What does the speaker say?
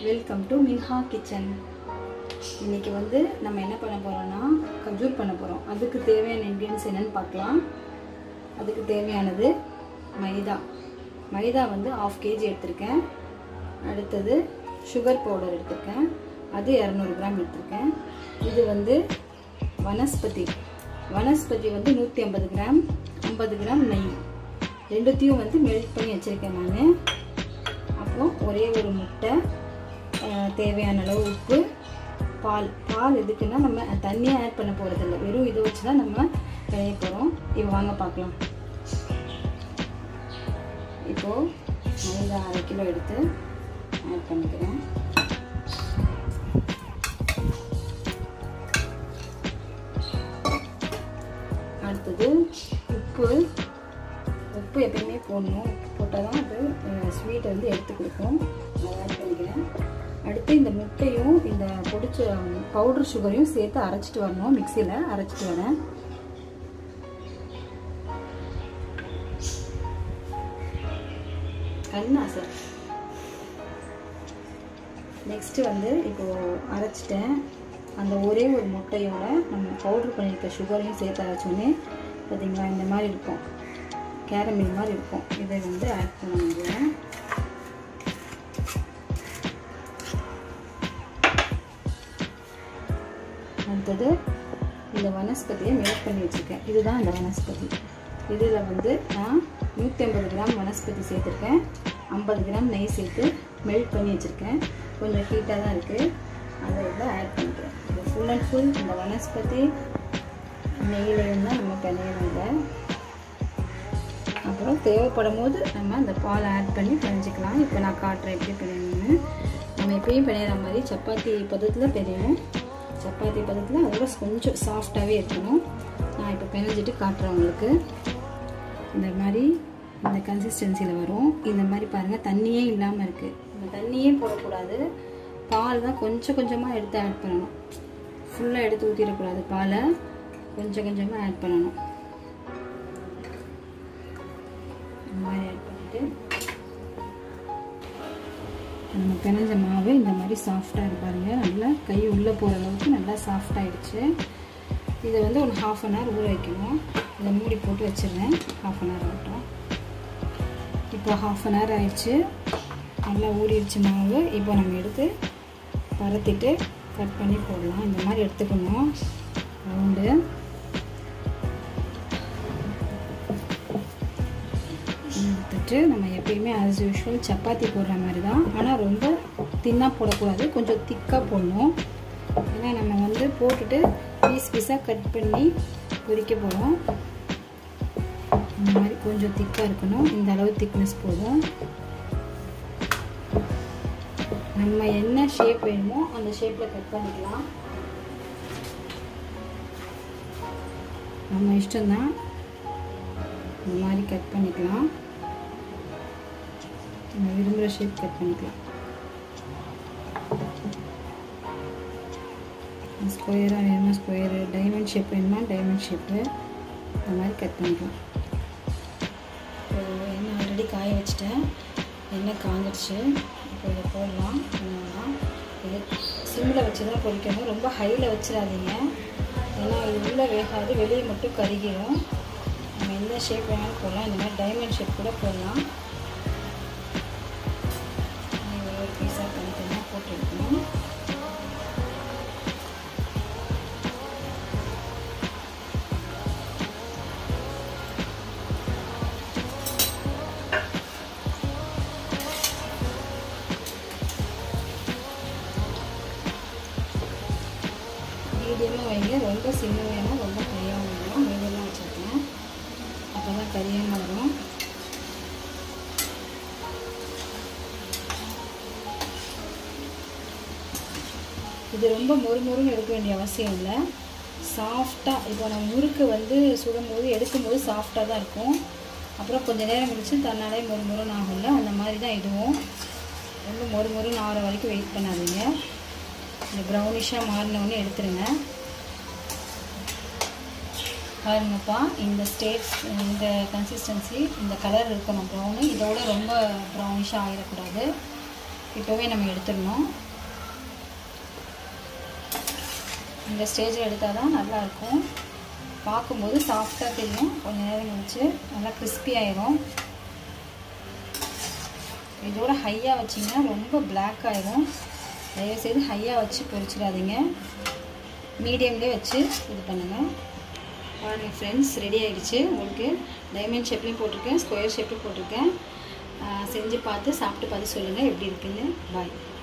welcome to மின்ஹா kitchen இன்னைக்கு வந்து நம்ம என்ன பண்ண போறோம்னா கஜூர் பண்ண போகிறோம் அதுக்கு தேவையான இன்க்ரீடியன்ஸ் என்னன்னு பார்க்கலாம் அதுக்கு தேவையானது மைதா மைதா வந்து ஆஃப் கேஜி எடுத்திருக்கேன் அடுத்தது சுகர் பவுடர் எடுத்திருக்கேன் அது இரநூறு கிராம் எடுத்திருக்கேன் இது வந்து வனஸ்பதி வனஸ்பதி வந்து நூற்றி ஐம்பது கிராம் ஐம்பது கிராம் நெய் ரெண்டுத்தையும் வந்து மெல்ட் பண்ணி வச்சுருக்கேன் நான் அப்புறம் ஒரே ஒரு முட்டை அஹ், தேவையான அளவு உப்பு பால் பால் எதுக்குன்னா நம்ம தண்ணியாக ஆட் பண்ண போகிறதில்ல வெறும் இதை வச்சு தான் நம்ம பிணைய போகிறோம் இப்போ வாங்க பார்க்கலாம் இப்போது மைதா அரை கிலோ எடுத்து ஆட் பண்ணிக்கிறேன் அடுத்தது உப்பு உப்பு எப்பயுமே போடணும் உப்பு போட்டால் தான் அது ஸ்வீட் வந்து எடுத்து கொடுக்கும் அதை ஆட் பண்ணிக்கிறேன் அடுத்து இந்த முட்டையும் இந்த பொடிச்ச பவுடர் சுகரையும் சேர்த்து அரைச்சிட்டு வரணும் மிக்சியில் அரைச்சிட்டு வரேன் கண்ணா சார் நெக்ஸ்ட்டு வந்து இப்போது அரைச்சிட்டேன் அந்த ஒரே ஒரு முட்டையோட நம்ம பவுட்ரு பண்ணியிருக்க சுகரையும் சேர்த்து அரைச்சோன்னே பார்த்தீங்களா இந்த மாதிரி இருக்கும் கேரமில் மாதிரி இருக்கும் இதை வந்து ஆட் பண்ண முடியும் அடுத்தது இந்த வனஸ்பதியை மெல்ட் பண்ணி வச்சுருக்கேன் இதுதான் இந்த வனஸ்பதி இதில் வந்து நான் நூற்றி ஐம்பது கிராம் வனஸ்பதி சேர்த்துருக்கேன் ஐம்பது கிராம் நெய் சேர்த்து மெல்ட் பண்ணி வச்சுருக்கேன் கொஞ்சம் ஹீட்டாக தான் இருக்குது அதை இதில் ஆட் பண்ணிக்கிறேன் இது ஃபுல் அண்ட் ஃபுல் இந்த வனஸ்பதி நெய்யிலையும் தான் நம்ம பிணையணுங்க அப்புறம் தேவைப்படும் போது நம்ம அந்த பால் ஆட் பண்ணி பிணைஞ்சிக்கலாம் இப்போ நான் காட்டுறேன் எப்படி பிணையணும்னு நம்ம எப்பயும் பிணையிற மாதிரி சப்பாத்தி பதத்தில் பிணையணும் சப்பாத்தி பதத்தில் அதோட கொஞ்சம் சாஃப்டாகவே இருக்கணும் நான் இப்போ பிணைஞ்சிட்டு காட்டுறேன் உங்களுக்கு இந்த மாதிரி இந்த கன்சிஸ்டன்சியில் வரும் இந்த மாதிரி பாருங்கள் தண்ணியே இல்லாமல் இருக்குது இந்த தண்ணியே போடக்கூடாது பால் தான் கொஞ்சம் கொஞ்சமாக எடுத்து ஆட் பண்ணணும் ஃபுல்லாக எடுத்து ஊற்றிடக்கூடாது பாலை கொஞ்சம் கொஞ்சமாக ஆட் பண்ணணும் இந்த மாதிரி ஆட் பண்ணிவிட்டு நம்ம பிணைஞ்ச மாவு இந்த மாதிரி சாஃப்டாக இருப்பாருங்க நல்லா கை உள்ளே போகிற அளவுக்கு நல்லா சாஃப்டாகிடுச்சு இதை வந்து ஒரு ஹாஃப் அன் ஹவர் ஊற வைக்கணும் இதை மூடி போட்டு வச்சிடுறேன் ஹாஃப் அன் ஹவர் ஆகட்டும் இப்போ ஹாஃப் அன் ஹவர் ஆயிடுச்சு நல்லா ஊறிடுச்சு மாவு இப்போ நம்ம எடுத்து பரத்திட்டு கட் பண்ணி போடலாம் இந்த மாதிரி எடுத்துக்கணும் ரவுண்டு எடுத்துட்டு நம்ம எப்பயுமே ஆஸ் யூஷுவல் சப்பாத்தி போடுற மாதிரி தான் ஆனால் ரொம்ப தின்னாக போடக்கூடாது கொஞ்சம் திக்காக போடணும் ஏன்னா நம்ம வந்து போட்டுட்டு பீஸ் பீஸாக கட் பண்ணி பொரிக்க போகிறோம் இந்த மாதிரி கொஞ்சம் திக்காக இருக்கணும் இந்த அளவு திக்னஸ் போதும் நம்ம என்ன ஷேப் வேணுமோ அந்த ஷேப்பில் கட் பண்ணிக்கலாம் நம்ம இஷ்டம்தான் இந்த மாதிரி கட் பண்ணிக்கலாம் நம்ம விரும்புகிற ஷேப் கட் பண்ணிக்கலாம் ஸ்கொயராக வேணுமா ஸ்கொயரு டைமண்ட் ஷேப் வேணுமா டைமண்ட் ஷேப்பு இந்த மாதிரி கட் பண்ணிக்கலாம் இப்போ எண்ணெய் ஆல்ரெடி காய வச்சுட்டேன் எண்ணெய் காஞ்சிடுச்சு இப்போ இதை போடலாம் என்னன்னா இது சிம்மில் வச்சு தான் பொரிக்கணும் ரொம்ப ஹையில் வச்சிடாதீங்க ஏன்னா இது உள்ளே வேகாது வெளியே மட்டும் கருகிடும் நம்ம எந்த ஷேப் வேணாலும் போடலாம் இந்த மாதிரி டைமண்ட் ஷேப் கூட போடலாம் ஒரு பீஸாக தனித்தனியாக போட்டு எடுக்கணும் மீடியமாக வைங்க ரொம்ப சின்ன வேணும் ரொம்ப கரியாகவும் வேணும் மீடியமாக வச்சுருக்கேன் அப்போ தான் கரியாமல் வரும் இது ரொம்ப மொறுமொறுன்னு எடுக்க வேண்டிய அவசியம் இல்லை சாஃப்டாக இப்போ நம்ம முறுக்கு வந்து சுடும்போது எடுக்கும்போது சாஃப்டாக தான் இருக்கும் அப்புறம் கொஞ்சம் நேரம் கழிச்சு தன்னாலே மொறுமொறுன்னு ஆகும்ல அந்த மாதிரி தான் இதுவும் ரொம்ப மொறுமொறுன்னு ஆகிற வரைக்கும் வெயிட் பண்ணாதீங்க இந்த ப்ரௌனிஷாக மாறினோடனே எடுத்துருங்க பாருங்கப்பா இந்த ஸ்டேட் இந்த கன்சிஸ்டன்சி இந்த கலர் இருக்கணும் ப்ரௌனு இதோட ரொம்ப ப்ரௌனிஷாக ஆகிடக்கூடாது இப்போவே நம்ம எடுத்துடணும் இந்த ஸ்டேஜில் எடுத்தால் தான் நல்லாயிருக்கும் பார்க்கும்போது சாஃப்டாக தெரியும் கொஞ்சம் நேரம் கழிச்சு நல்லா கிறிஸ்பி ஆயிரும் இதோட ஹையாக வச்சிங்கன்னா ரொம்ப பிளாக் ஆயிரும் தயவுசெய்து ஹையாக வச்சு பொரிச்சிடாதீங்க மீடியம்லேயே வச்சு இது பண்ணுங்கள் பாருங்கள் ஃப்ரெண்ட்ஸ் ரெடி ஆகிடுச்சு உங்களுக்கு டைமண்ட் ஷேப்லேயும் போட்டிருக்கேன் ஸ்கொயர் ஷேப்லேயும் போட்டிருக்கேன் செஞ்சு பார்த்து சாப்பிட்டு பார்த்து சொல்லுங்கள் எப்படி இருக்குன்னு பாய்